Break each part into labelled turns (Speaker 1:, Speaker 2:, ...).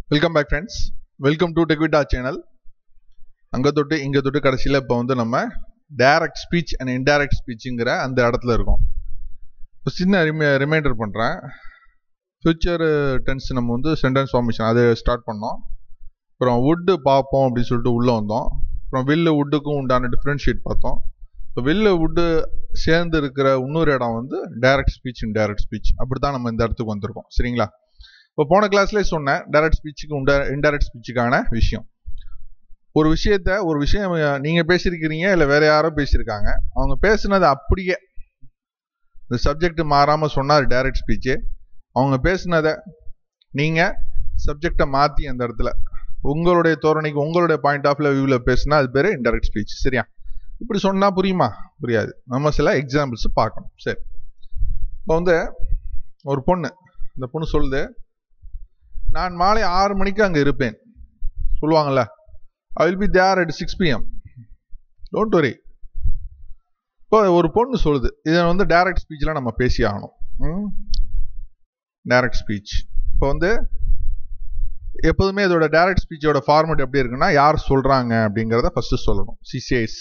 Speaker 1: welcome back friends welcome to டெக்விட்டா channel அங்கே தொட்டு இங்கே தொட்டு கடைசியில் இப்போ வந்து நம்ம டைரக்ட் ஸ்பீச் அண்ட் இன்டைரக்ட் ஸ்பீச்சுங்கிற அந்த இடத்துல இருக்கோம் இப்போ சின்ன ரிமை ரிமைண்டர் பண்ணுறேன் ஃபியூச்சர் டென்ஸ் நம்ம வந்து சென்டென்ஸ் ஃபார்மேஷன் அது ஸ்டார்ட் பண்ணோம் அப்புறம் வுட்டு பார்ப்போம் அப்படின்னு சொல்லிட்டு உள்ளே வந்தோம் அப்புறம் வில்லு வுட்டுக்கும் உண்டான டிஃப்ரென்ஷியேட் பார்த்தோம் இப்போ வில்லு வுட்டு சேர்ந்து இருக்கிற இன்னொரு இடம் வந்து டைரக்ட் ஸ்பீச் இன்டைரக்ட் ஸ்பீச் அப்படி தான் நம்ம இந்த இடத்துக்கு வந்திருக்கோம் சரிங்களா இப்போ போன கிளாஸ்லேயே சொன்னேன் டைரக்ட் ஸ்பீச்சுக்கு உண்ட இன்டைரக்ட் ஸ்பீச்சுக்கான விஷயம் ஒரு விஷயத்த ஒரு விஷயம் நீங்கள் பேசியிருக்கிறீங்க இல்லை வேற யாரோ பேசியிருக்காங்க அவங்க பேசுனது அப்படியே இந்த சப்ஜெக்ட் மாறாமல் சொன்னார் டைரக்ட் ஸ்பீச்சு அவங்க பேசுனதை நீங்கள் சப்ஜெக்டை மாற்றி அந்த இடத்துல உங்களுடைய தோரணைக்கு உங்களுடைய பாயிண்ட் ஆஃப் வியூவில் பேசுனா அது பேர் இன்டைரக்ட் ஸ்பீச் சரியா இப்படி சொன்னால் புரியுமா புரியாது நம்ம சில எக்ஸாம்பிள்ஸ் பார்க்கணும் சரி இப்போ வந்து ஒரு பொண்ணு இந்த பொண்ணு சொல்லுது நான் மாலை ஆறு மணிக்கு அங்கே இருப்பேன் சொல்லுவாங்கள்ல I will be there at six PM don't worry இப்போ ஒரு பொண்ணு சொல்லுது இதை வந்து டைரக்ட் ஸ்பீச்சில் நம்ம பேசி ஆகணும் டைரக்ட் ஸ்பீச் இப்போ வந்து எப்போதுமே இதோட டைரக்ட் ஸ்பீச்சோட ஃபார்மேட் எப்படி இருக்குன்னா யார் சொல்கிறாங்க அப்படிங்கிறத ஃபஸ்ட்டு சொல்லணும் சிசேஸ்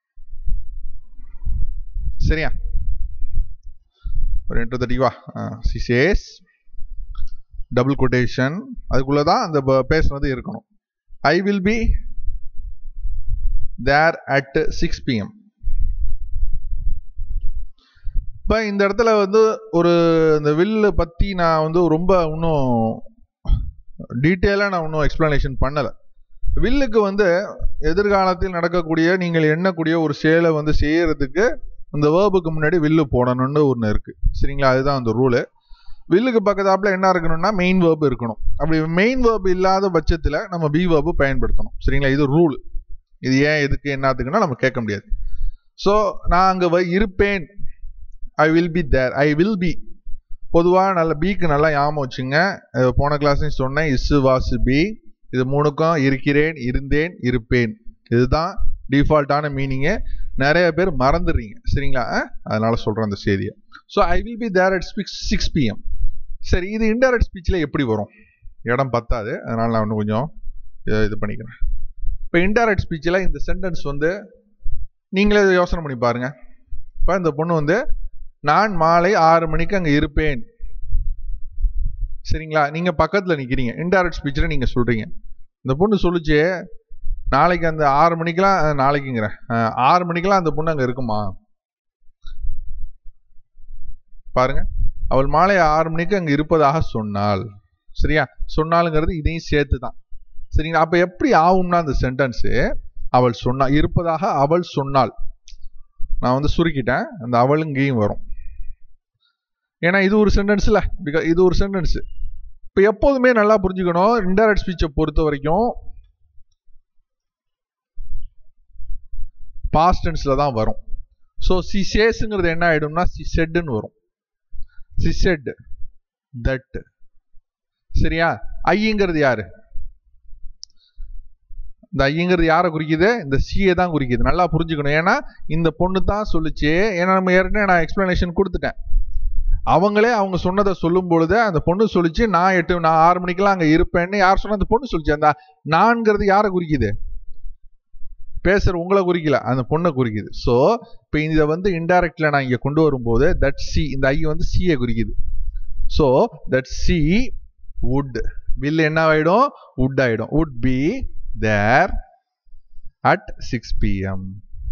Speaker 1: சரியா ஒரு எட்டு தட்டிவா சிசேஸ் டபுள் கொட்டேஷன் அதுக்குள்ளே தான் அந்த பேசுனது இருக்கணும் I will be there at six PM இப்போ இந்த இடத்துல வந்து ஒரு இந்த வில்லு பற்றி நான் வந்து ரொம்ப இன்னும் டீட்டெயிலாக நான் இன்னும் எக்ஸ்பிளனேஷன் பண்ணலை வில்லுக்கு வந்து எதிர்காலத்தில் நடக்கக்கூடிய நீங்கள் எண்ணக்கூடிய ஒரு செயலை வந்து செய்யறதுக்கு அந்த வேர்புக்கு முன்னாடி வில்லு போடணும்னு ஒன்று இருக்குது சரிங்களா அதுதான் அந்த ரூலு வில்லுக்கு பக்கத்தாப்புல என்ன இருக்கணும்னா மெயின் வேர்பு இருக்கணும் அப்படி மெயின் வேர்பு இல்லாத பட்சத்தில் நம்ம பி வேர்பு பயன்படுத்தணும் சரிங்களா இது ரூல் இது ஏன் எதுக்கு என்னத்துக்குன்னா நம்ம கேட்க முடியாது ஸோ நான் அங்கே இருப்பேன் I will be there I will be பொதுவாக நல்ல பிக்கு நல்லா ஞாபகம் வச்சுங்க போன கிளாஸ்லையும் சொன்னேன் இசு வாசு பி இது மூணுக்கும் இருக்கிறேன் இருந்தேன் இருப்பேன் இதுதான் டிஃபால்ட்டான மீனிங்கு நிறைய பேர் மறந்துடுறீங்க சரிங்களா அதனால சொல்கிறேன் அந்த செய்தியை so I will be there at six six PM சரி இது இன்டைரக்ட் ஸ்பீச்சில் எப்படி வரும் இடம் பத்தாது அதனால் நான் இன்னும் கொஞ்சம் இது பண்ணிக்கிறேன் இப்போ இன்டைரக்ட் ஸ்பீச்சில் இந்த சென்டென்ஸ் வந்து நீங்களே யோசனை பண்ணி பாருங்க இப்போ இந்த பொண்ணு வந்து நான் மாலை ஆறு மணிக்கு அங்கே இருப்பேன் சரிங்களா நீங்கள் பக்கத்தில் நிற்கிறீங்க இன்டைரக்ட் ஸ்பீச்சில் நீங்கள் சொல்கிறீங்க இந்த பொண்ணு சொல்லிச்சு நாளைக்கு அந்த ஆறு மணிக்கெலாம் நாளைக்குங்கிறேன் ஆறு மணிக்கெலாம் அந்த பொண்ணு அங்கே இருக்குமா பாருங்க அவள் மாலை ஆறு மணிக்கு அங்கே இருப்பதாக சொன்னாள் சரியா சொன்னாலுங்கிறது இதையும் சேர்த்து தான் சரிங்களா அப்போ எப்படி ஆகும்னா அந்த சென்டென்ஸு அவள் சொன்னா இருப்பதாக அவள் சொன்னாள் நான் வந்து சுருக்கிட்டேன் அந்த அவளுங்கேயும் வரும் ஏன்னா இது ஒரு சென்டென்ஸ்ல பிகாஸ் இது ஒரு சென்டென்ஸ் இப்போ எப்போதுமே நல்லா புரிஞ்சுக்கணும் இன்டைரக்ட் ஸ்பீச்சை பொறுத்த வரைக்கும் பாஸ்ட் டென்ஸில் தான் வரும் ஸோ சி சேஸுங்கிறது என்ன ஆகிடும்னா சி செட்டுன்னு வரும் சி செட் தட் சரியா ஐங்கிறது யாரு இந்த ஐங்கிறது யாரை குறிக்குது இந்த சியை தான் குறிக்குது நல்லா புரிஞ்சுக்கணும் ஏன்னா இந்த பொண்ணு தான் சொல்லிச்சு ஏன்னா நம்ம ஏற்கனவே நான் எக்ஸ்பிளனேஷன் கொடுத்துட்டேன் அவங்களே அவங்க சொன்னதை சொல்லும் பொழுது அந்த பொண்ணு சொல்லிச்சு நான் எட்டு நான் ஆறு மணிக்கெல்லாம் அங்கே இருப்பேன்னு யார் சொன்ன அந்த பொண்ணு சொல்லிச்சு அந்த நான்கிறது யாரை குறிக்குது பேசுற உங்களை குறிக்கல அந்த பொண்ணை குறிக்குது ஸோ இப்போ இதை வந்து இன்டைரக்ட்ல நான் இங்கே கொண்டு வரும்போது தட் சி இந்த ஐ வந்து சியை குறிக்குது so that C would will என்ன ஆயிடும் வுட் ஆயிடும் would be there at six PM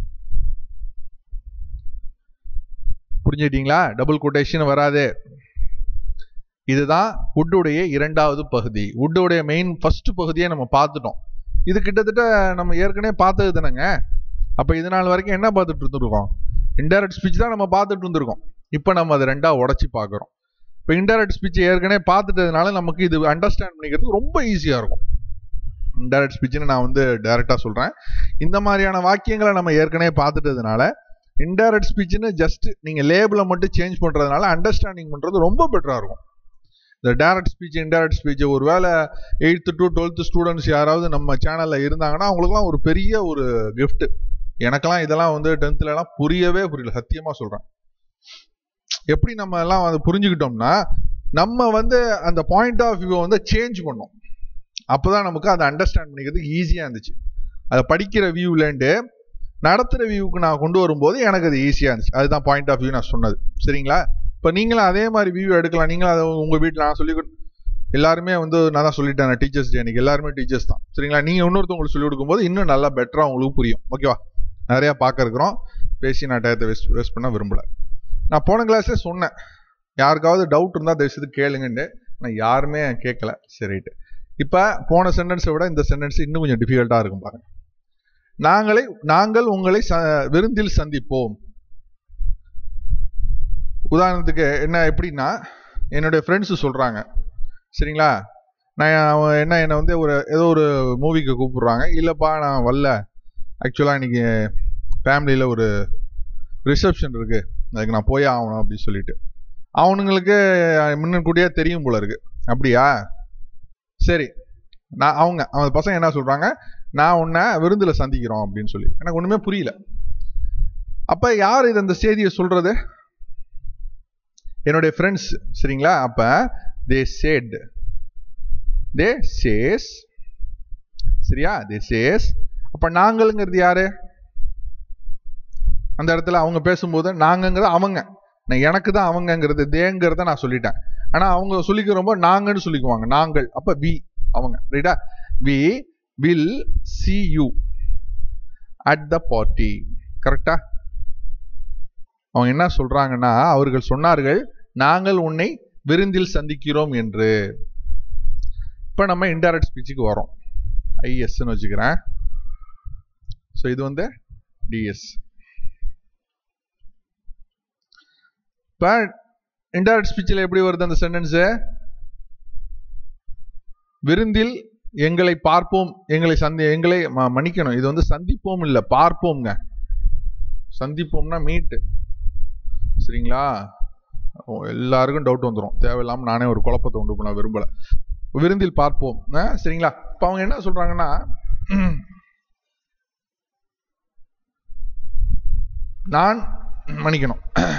Speaker 1: புரிஞ்சுட்டீங்களா டபுள் கொட்டேஷன் வராது இதுதான் வுட்டுடைய இரண்டாவது பகுதி வுட்டுடைய மெயின் ஃபர்ஸ்ட் பகுதியை நம்ம பார்த்துட்டோம் இது கிட்டத்தட்ட நம்ம ஏற்கனவே பார்த்தது தானேங்க அப்போ இது நாள் வரைக்கும் என்ன பார்த்துட்டு இருந்திருக்கோம் இன்டைரக்ட் ஸ்பீச் தான் நம்ம பார்த்துட்டு இருந்திருக்கோம் இப்போ நம்ம அதை ரெண்டாக உடச்சி பார்க்குறோம் இப்போ இன்டைரக்ட் ஸ்பீச் ஏற்கனவே பார்த்துட்டதுனால நமக்கு இது அண்டர்ஸ்டாண்ட் பண்ணிக்கிறது ரொம்ப ஈஸியாக இருக்கும் இன்டைரக்ட் ஸ்பீச்னு நான் வந்து டைரெக்டாக சொல்கிறேன் இந்த மாதிரியான வாக்கியங்களை நம்ம ஏற்கனவே பார்த்துட்டதுனால இன்டைரக்ட் ஸ்பீச்னு ஜஸ்ட் நீங்கள் லேபிளை மட்டும் சேஞ்ச் பண்ணுறதுனால அண்டர்ஸ்டாண்டிங் பண்ணுறது ரொம்ப பெட்டராக இருக்கும் இந்த டைரக்ட் ஸ்பீச் இன்டைரக்ட் ஸ்பீச் ஒரு வேளை எயித்து டு டுவெல்த்து ஸ்டூடெண்ட்ஸ் யாராவது நம்ம சேனலில் இருந்தாங்கன்னா அவங்களுக்குலாம் ஒரு பெரிய ஒரு கிஃப்ட் எனக்கெல்லாம் இதெல்லாம் வந்து டென்த்துலலாம் புரியவே புரியல சத்தியமாக சொல்கிறேன் எப்படி நம்ம எல்லாம் வந்து புரிஞ்சுக்கிட்டோம்னா நம்ம வந்து அந்த பாயிண்ட் ஆஃப் வியூ வந்து சேஞ்ச் பண்ணோம் அப்போதான் நமக்கு அதை அண்டர்ஸ்டாண்ட் பண்ணிக்கிறதுக்கு ஈஸியாக இருந்துச்சு அதை படிக்கிற வியூலேருந்து நடத்துகிற வியூவுக்கு நான் கொண்டு வரும்போது எனக்கு அது ஈஸியாக இருந்துச்சு அதுதான் பாயிண்ட் ஆஃப் வியூ நான் சொன்னது சரிங்களா இப்போ நீங்களும் அதே மாதிரி வியூ எடுக்கலாம் நீங்களும் அதை உங்கள் வீட்டில் நான் சொல்லி கொடு- எல்லாருமே வந்து நான் தான் சொல்லிட்டேன் டீச்சர்ஸ் டே அன்னைக்கு எல்லாருமே டீச்சர்ஸ் தான் சரிங்களா நீங்கள் இன்னொருத்தவங்களுக்கு சொல்லிக் கொடுக்கும்போது இன்னும் நல்லா பெட்டராக உங்களுக்கு புரியும் ஓகேவா நிறையா பார்க்க இருக்கிறோம் பேசி நான் டயத்தை வேஸ்ட் வேஸ்ட் பண்ண விரும்பல நான் போன கிளாஸ்லேயே சொன்னேன் யாருக்காவது டவுட் இருந்தால் தயவுசெய்து கேளுங்கன்னு நான் யாருமே கேட்கல சரிட்டு இப்போ போன சென்டென்ஸை விட இந்த சென்டென்ஸ் இன்னும் கொஞ்சம் டிஃபிகல்ட்டாக இருக்கும் பாருங்க நாங்களே நாங்கள் உங்களை ச விருந்தில் சந்திப்போம் உதாரணத்துக்கு என்ன எப்படின்னா என்னுடைய ஃப்ரெண்ட்ஸு சொல்கிறாங்க சரிங்களா நான் அவன் என்ன என்னை வந்து ஒரு ஏதோ ஒரு மூவிக்கு கூப்பிடுறாங்க இல்லைப்பா நான் வரல ஆக்சுவலாக இன்னைக்கு ஃபேமிலியில் ஒரு ரிசப்ஷன் இருக்கு அதுக்கு நான் போயே ஆகணும் அப்படின்னு சொல்லிட்டு அவனுங்களுக்கு முன்னக்கூட்டியே தெரியும் போல இருக்கு அப்படியா சரி நான் அவங்க அவங்க பசங்க என்ன சொல்றாங்க நான் உன்னை விருந்தில் சந்திக்கிறோம் அப்படின்னு சொல்லி எனக்கு ஒண்ணுமே புரியல அப்ப யார் இது அந்த செய்தியை சொல்றது என்னுடைய ஃப்ரெண்ட்ஸ் சரிங்களா அப்ப தே சேட் தே சேஸ் சரியா தே சேஸ் அப்ப நாங்களுங்கிறது யாரு அந்த இடத்துல அவங்க பேசும்போது நாங்கங்கிறது அவங்க நான் எனக்கு தான் அவங்கங்கிறது தேங்கிறத நான் சொல்லிட்டேன் ஆனா அவங்க சொல்லிக்கிறப்போ நாங்கன்னு சொல்லிக்குவாங்க நாங்கள் அப்ப வி அவங்க ரைட்டா we will see you at the party கரெக்டா அவங்க என்ன சொல்றாங்கன்னா அவர்கள் சொன்னார்கள் நாங்கள் உன்னை விருந்தில் சந்திக்கிறோம் என்று இப்ப நம்ம இன்டைரக்ட் ஸ்பீச்சுக்கு வரோம் ஐஎஸ்ன்னு வச்சுக்கிறேன் ஸோ இது வந்து டிஎஸ் இப்போ இன்டைரக்ட் ஸ்பீச்சில் எப்படி வருது அந்த சென்டென்ஸு விருந்தில் எங்களை பார்ப்போம் எங்களை சந்தி எங்களை ம- மன்னிக்கணும் இது வந்து சந்திப்போம் இல்லை பார்ப்போம்ங்க சந்திப்போம்னா மீட்டு சரிங்களா ஓ, எல்லாருக்கும் டவுட் வந்துடும் தேவையில்லாம நானே ஒரு குழப்பத்தை உண்டு பண்ண விரும்பல விருந்தில் பார்ப்போம் ஆ, சரிங்களா இப்போ அவங்க என்ன சொல்றாங்கன்னா நான் மன்னிக்கணும்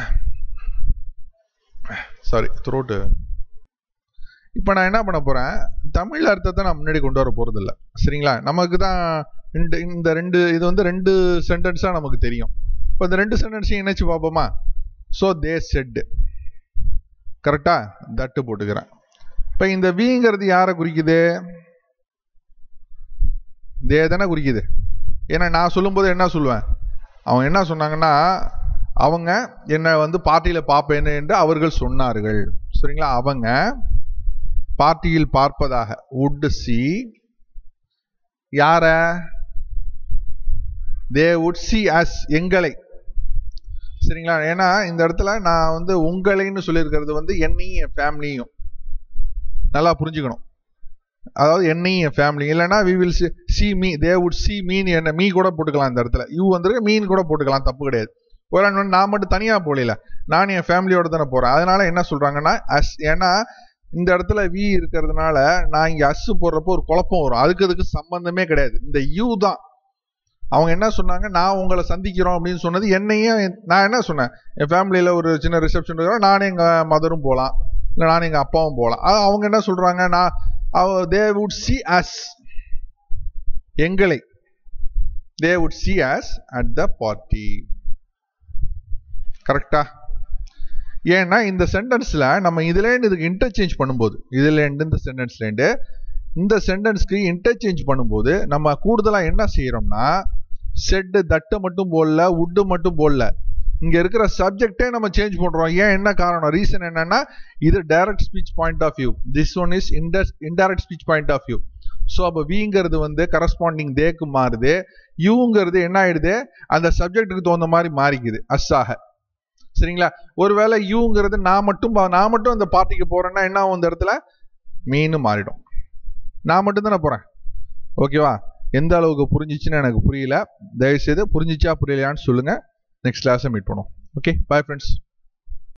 Speaker 1: சாரி த்ரோட்டு இப்போ நான் என்ன பண்ண போறேன் தமிழ் அர்த்தத்தை நான் முன்னாடி கொண்டு வர போறது இல்ல சரிங்களா நமக்கு தான் இந்த இந்த ரெண்டு இது வந்து ரெண்டு சென்டென்ஸா நமக்கு தெரியும் இப்போ இந்த ரெண்டு சென்டென்ஸையும் இணைச்சு பார்ப்போமா ஸோ தே செட் கரெக்டா தட்டு போட்டுக்கிறேன் இப்போ இந்த விங்கிறது யாரை குறிக்குது தே தானே குறிக்குது ஏன்னா நான் சொல்லும்போது என்ன சொல்லுவேன் அவங்க என்ன சொன்னாங்கன்னா அவங்க என்னை வந்து பார்ட்டியில் பார்ப்பேன் என்று அவர்கள் சொன்னார்கள் சரிங்களா அவங்க பார்ட்டியில் பார்ப்பதாக would see யார தே would see as எங்களை சரிங்களா ஏன்னா இந்த இடத்துல நான் வந்து உங்களைன்னு சொல்லியிருக்கிறது வந்து என்னையும் என் ஃபேமிலியும் நல்லா புரிஞ்சுக்கணும் அதாவது என்னையும் என் ஃபேமிலி இல்லைன்னா we will see me they would see மீன் என்ன மீ கூட போட்டுக்கலாம் இந்த இடத்துல யூ வந்துருக்கு மீன் கூட போட்டுக்கலாம் தப்பு கிடையாது ஒரு ஆள் வந்து நான் மட்டும் தனியாக போகல நான் என் ஃபேமிலியோட தானே போகிறேன் அதனால என்ன சொல்கிறாங்கன்னா அஸ் ஏன்னா இந்த இடத்துல வி இருக்கிறதுனால நான் இங்கே அஸ் போடுறப்போ ஒரு குழப்பம் வரும் அதுக்கு அதுக்கு சம்பந்தமே கிடையாது இந்த யூ தான் அவங்க என்ன சொன்னாங்க நான் உங்களை சந்திக்கிறோம் அப்படின்னு சொன்னது என்னையும் என்- நான் என்ன சொன்னேன் என் ஃபேமிலியில் ஒரு சின்ன ரிசப்ஷன் இருக்கிறோம் நானும் எங்கள் மதரும் போகலாம் இல்லை நானும் எங்கள் அப்பாவும் போகலாம் அது அவங்க என்ன சொல்கிறாங்க நான் தே வுட் சி அஸ் எங்களை they would see us at the party கரெக்டா ஏன்னா இந்த சென்டென்ஸ்ல நம்ம இதுலேருந்து இதுக்கு இன்டர்சேஞ்ச் பண்ணும்போது இதுலேருந்து இந்த சென்டென்ஸ்லேருந்து இந்த சென்டென்ஸ்க்கு இன்டர்சேஞ்ச் பண்ணும்போது நம்ம கூடுதலா என்ன செய்யறோம்னா செட்டு தட்டு மட்டும் போடல உட்டு மட்டும் போடல இங்க இருக்கிற சப்ஜெக்டே நம்ம சேஞ்ச் பண்றோம் ஏன் என்ன காரணம் ரீசன் என்னன்னா இது direct speech point of view this one is indirect speech point of view so அப்போ விங்கிறது வந்து கரஸ்பாண்டிங் தேக்கு மாறுது யூங்கிறது என்ன ஆயிடுது அந்த சப்ஜெக்ட்டுக்கு தகுந்த மாதிரி மாறிக்குது அஸ்ஸாக சரிங்களா ஒருவேளை யூங்கிறது நான் மட்டும் பா- நான் மட்டும் அந்த பார்ட்டிக்கு போறேன்னா என்ன ஆகும் இந்த இடத்துல மீன் மாறிடும் நான் மட்டும் தானே போறேன் ஓகேவா எந்த அளவுக்கு புரிஞ்சிச்சுன்னு எனக்கு புரியல தயவுசெய்து புரிஞ்சிச்சா புரியலையான்னு சொல்லுங்க நெக்ஸ்ட் கிளாஸை மீட் பண்ணுவோம் ஓகே பாய் ஃப்ரெண்ட்ஸ்